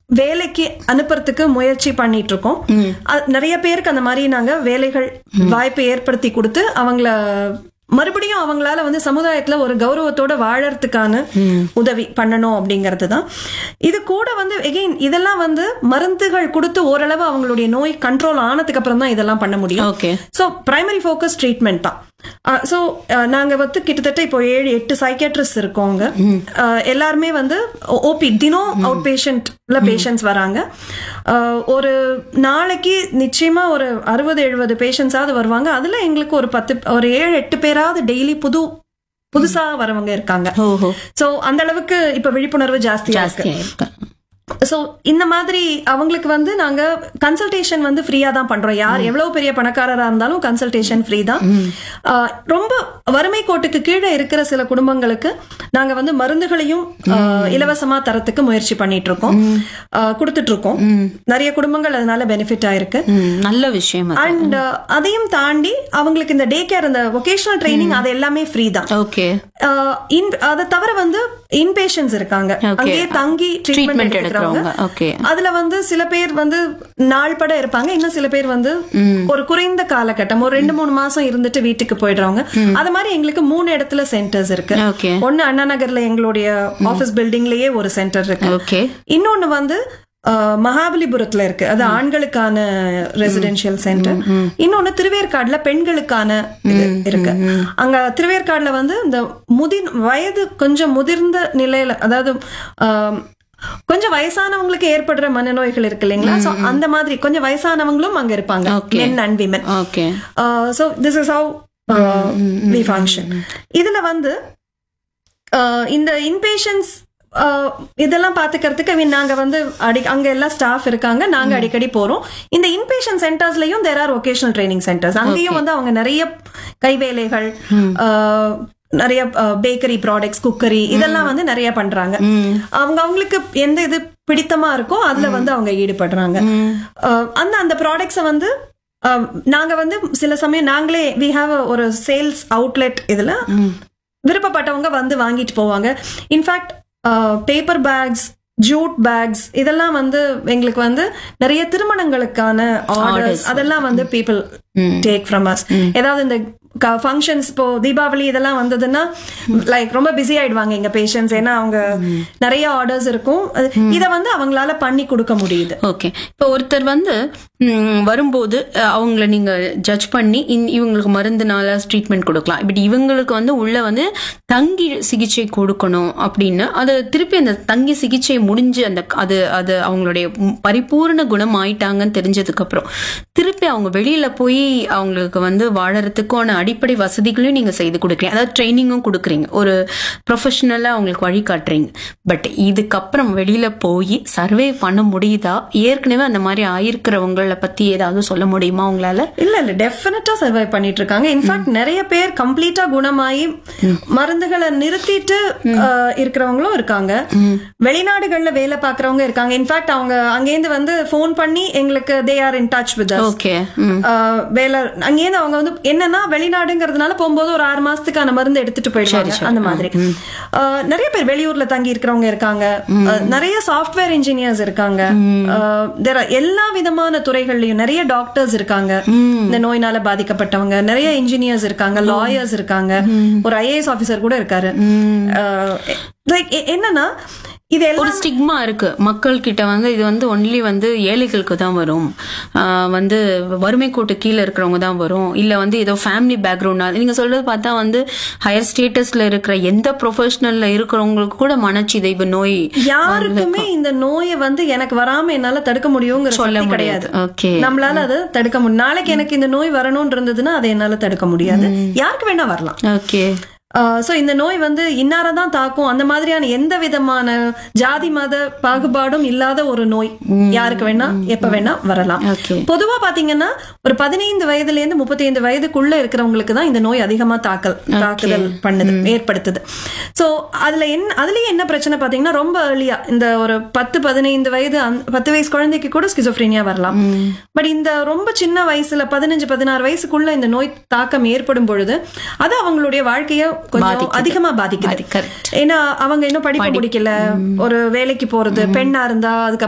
வேலைக்கு அனுப்புறதுக்கு முயற்சி பண்ணிட்டு இருக்கோம் அது நிறைய பேருக்கு அந்த மாதிரி நாங்க வேலைகள் வாய்ப்பை ஏற்படுத்தி கொடுத்து அவங்கள மறுபடியும் அவங்களால வந்து சமுதாயத்துல ஒரு கௌரவத்தோட வாழறதுக்கான உதவி பண்ணணும் அப்படிங்கிறது தான் இது கூட வந்து எகெயின் இதெல்லாம் வந்து மருந்துகள் கொடுத்து ஓரளவு அவங்களுடைய நோய் கண்ட்ரோல் ஆனதுக்கு அப்புறம் தான் இதெல்லாம் பண்ண முடியும் okay so primary focus treatment தான் ஸோ நாங்க வந்து கிட்டத்தட்ட இப்போ ஏழு எட்டு சைக்கேட்ரிஸ்ட் இருக்கோங்க அஹ், எல்லாருமே வந்து ஓபி தினம் அவுட் பேஷண்ட்ல பேஷண்ட்ஸ் வராங்க அஹ், ஒரு நாளைக்கு நிச்சயமா ஒரு அறுபது எழுபது பேஷண்ட்ஸாவது வருவாங்க அதுல எங்களுக்கு ஒரு பத்து ஒரு ஏழு எட்டு பேராவது டெய்லி புது புதுசா வரவங்க இருக்காங்க ஓஹோ சோ அந்த அளவுக்கு இப்ப விழிப்புணர்வு ஜாஸ்தியா இருக்கு ஜாஸ்தியா இருக்கு சோ இந்த மாதிரி அவங்களுக்கு வந்து நாங்க கன்சல்டேஷன் வந்து ஃப்ரீயா தான் பண்றோம் யார் எவ்வளவு பெரிய பணக்காரரா இருந்தாலும் கன்சல்டேஷன் ஃப்ரீ தான் ஆஹ் ரொம்ப வறுமை கோட்டுக்கு கீழே இருக்கிற சில குடும்பங்களுக்கு நாங்க வந்து மருந்துகளையும் ஆஹ் இலவசமா தரத்துக்கு முயற்சி பண்ணிட்டு இருக்கோம் ஆஹ் கொடுத்துட்டு இருக்கோம் நிறைய குடும்பங்கள் அதனால பெனிஃபிட் ஆயிருக்கு ம், நல்ல விஷயம் அது அண்ட் அதையும் தாண்டி அவங்களுக்கு இந்த டே கேர் இந்த ஒகேஷனல் ட்ரைனிங் அது எல்லாமே ஃப்ரீ தான் ஓகே ஆஹ் in- அதை தவிர வந்து இன்பேஷன்ஸ் இருக்காங்க Okay. அங்கேயே தங்கி Treatment ட்ரீட்மெண்ட் எடுக்கிறவங்க. எடுக்கிறவங்க Okay. அதுல வந்து சில பேர் வந்து நாள் பட இருப்பாங்க இன்னும் சில பேர் வந்து ஒரு குறைந்த காலகட்டம் ஒரு ரெண்டு மூணு மாசம் இருந்துட்டு வீட்டுக்கு போயிடுறவங்க அது மாதிரி எங்களுக்கு மூணு இடத்துல சென்டர்ஸ் இருக்கு ஓகே ஒன்னு அண்ணா நகர்ல எங்களுடைய ஆபீஸ் பில்டிங்லயே ஒரு சென்டர் இருக்கு ஓகே இன்னொன்னு வந்து அஹ், மகாபலிபுரத்துல இருக்கு அது ஆண்களுக்கான ரெசிடென்ஷியல் சென்டர் இன்னொன்னு திருவேற்காடுல பெண்களுக்கான இது இருக்கு அங்க திருவேற்காடுல வந்து இந்த முதிர் வயது கொஞ்சம் முதிர்ந்த நிலையில அதாவது ஆம், கொஞ்சம் வயசானவங்களுக்கு ஏற்படுற மனநோய்கள் இருக்கு இல்லைங்களா சோ அந்த மாதிரி கொஞ்சம் வயசானவங்களும் அங்க இருப்பாங்க Okay. Men and women okay so this is how we function இதுல வந்து uh, இந்த இன்பேஷன்ஸ் இதெல்லாம் பாத்துக்கிறதுக்கு I mean, நாங்க வந்து அடி அங்க எல்லாம் ஸ்டாஃப் இருக்காங்க நாங்க அடிக்கடி போறோம் இந்த இன்பேஷன் சென்டர்ஸ்லயும் there are vocational training centres அங்கேயும் வந்து அவங்க நிறைய கைவேலைகள் uh, நிறைய பேக்கரி ப்ராடக்ட்ஸ் குக்கரி இதெல்லாம் வந்து நிறைய பண்றாங்க அவங்க அவங்களுக்கு எந்த இது பிடித்தமா இருக்கோ அதுல வந்து அவங்க ஈடுபடுறாங்க அஹ், அந்த அந்த ப்ராடக்ட்ஸை வந்து அஹ், நாங்க வந்து சில சமயம் நாங்களே வி ஹாவ் ஒரு சேல்ஸ் அவுட்லெட் இதுல விருப்பப்பட்டவங்க வந்து வாங்கிட்டு போவாங்க in fact paper bags jute bags இதெல்லாம் வந்து எங்களுக்கு வந்து நிறைய திருமணங்களுக்கான ஆர்டர்ஸ் அதெல்லாம் வந்து பீப்புள் டேக் ஃப்ரம் அஸ் ஏதாவது இந்த ஃபங்க்ஷன்ஸ் இப்போ தீபாவளி இதெல்லாம் வந்ததுன்னா லைக் ரொம்ப பிஸி ஆயிடுவாங்க எங்க பேஷண்ட்ஸ் ஏன்னா அவங்க நிறைய ஆர்டர்ஸ் இருக்கும் இத வந்து அவங்களால பண்ணி கொடுக்க முடியுது ஓகே இப்போ ஒருத்தர் வந்து ம், வரும்போது அஹ், அவங்கள நீங்க ஜட்ஜ் பண்ணி இந்த- இவங்களுக்கு மருந்துனால ட்ரீட்மெண்ட் கொடுக்கலாம் இப்படி இவங்களுக்கு வந்து உள்ள வந்து தங்கி சிகிச்சை கொடுக்கணும் அப்படின்னு அது திருப்பி அந்த தங்கி சிகிச்சை முடிஞ்சு அந்த அது அது அவங்களுடைய ம், பரிபூர்ண குணம் ஆயிட்டாங்கன்னு தெரிஞ்சதுக்கு அப்புறம் திருப்பி அவங்க வெளியில போய் அவங்களுக்கு வந்து வாழறதுக்கான அடிப்படை வசதிகளையும் நீங்க செய்து கொடுக்குறீங்க அதாவது ட்ரைனிங்கும் கொடுக்குறீங்க ஒரு ப்ரொஃபஷனலா அவங்களுக்கு வழி காட்டுறீங்க பட் இதுக்கப்புறம் வெளியில போய் சர்வே பண்ண முடியுதா ஏற்கனவே அந்த மாதிரி ஆயிருக்கிறவங்கள பத்தி ஏதாவது சொல்ல முடியுமா உங்களால இல்ல இல்ல டெஃபினட்டா சர்வை பண்ணிட்டு இருக்காங்க இன்ஃபேக்ட் நிறைய பேர் கம்ப்ளீட்டா குணமாயி மருந்துகளை நிறுத்திட்டு அஹ், இருக்கிறவங்களும் இருக்காங்க வெளிநாடுகள்ல வேலை பாக்குறவங்க இருக்காங்க இன்ஃபேக்ட் அவங்க அங்கேருந்து வந்து ஃபோன் பண்ணி எங்களுக்கு they are in touch with okay வேலை அங்கேருந்து அவங்க வந்து என்னன்னா வெளிநாடுங்கிறதுனால போகும்போது ஒரு ஆறு மாசத்துக்கான மருந்து எடுத்துட்டு போயிடுவாங்க அந்த மாதிரி அஹ், நிறைய பேர் வெளியூர்ல தங்கி இருக்கிறவங்க இருக்காங்க அஹ், நிறைய சாஃப்ட்வேர் இன்ஜினியர்ஸ் இருக்காங்க அஹ், there are எல்லா விதமான துறைகள்லயும் நிறைய டாக்டர்ஸ் இருக்காங்க இந்த நோயினால பாதிக்கப்பட்டவங்க நிறைய இன்ஜினியர்ஸ் இருக்காங்க லாயர்ஸ் இருக்காங்க ஒரு ஐஏஎஸ் ஆபீசர் கூட இருக்காரு லைக் என்னன்னா இது எல்லாம் ஒரு ஸ்டிக்மா இருக்கு மக்கள் கிட்ட வந்து இது வந்து ஒன்லி வந்து ஏழைகளுக்கு தான் வரும் ஆஹ் வந்து வறுமை கோட்டு கீழே இருக்கிறவங்க தான் வரும் இல்ல வந்து ஏதோ ஃபேமிலி பேக்ரவுண்ட் நீங்க சொல்றது பார்த்தா வந்து ஹையர் ஸ்டேட்டஸ்ல இருக்கிற எந்த ப்ரொஃபஷனல்ல இருக்கிறவங்களுக்கு கூட மனச்சிதைவு நோய் யாருக்குமே இந்த நோயை வந்து எனக்கு வராம என்னால தடுக்க முடியுங்கிற சொல்ல சொல்ல முடியாது கிடையாது ஓகே நம்மளால அதை தடுக்க முடியும் நாளைக்கு எனக்கு இந்த நோய் வரணும்னு இருந்ததுன்னா அதை என்னால தடுக்க முடியாது யாருக்கு வேணா வரலாம் ஓகே சோ இந்த நோய் வந்து இன்னாரதான் தாக்கும் அந்த மாதிரியான எந்த விதமான ஜாதி மத பாகுபாடும் இல்லாத ஒரு நோய் யாருக்கு வேணா எப்ப வேணா வரலாம் ஓகே பொதுவா பாத்தீங்கன்னா ஒரு பதினைந்து வயதுல இருந்து முப்பத்தி ஐந்து வயதுக்குள்ள இருக்கிறவங்களுக்கு தான் இந்த நோய் அதிகமா தாக்கல் தாக்குதல் பண்ணுது ஏற்படுத்துது சோ அதுல என்ன அதுலயே என்ன பிரச்சனை பாத்தீங்கன்னா ரொம்ப ஏர்லியா இந்த ஒரு பத்து பதினைந்து வயது அந்த- பத்து வயசு குழந்தைக்கு கூட ஸ்கிசோஃப்ரீனியா வரலாம் பட் இந்த ரொம்ப சின்ன வயசுல பதினஞ்சு பதினாறு வயசுக்குள்ள இந்த நோய் தாக்கம் ஏற்படும் பொழுது அது அவங்களுடைய வாழ்க்கைய கொஞ்சம் பாதிக்குது. அதிகமா பாதிக்குது பாதி- correct. ஏன்னா அவங்க இன்னும் படிப்பு முடிக்கல ஒரு வேலைக்கு போறது பெண்ணா இருந்தா அதுக்கு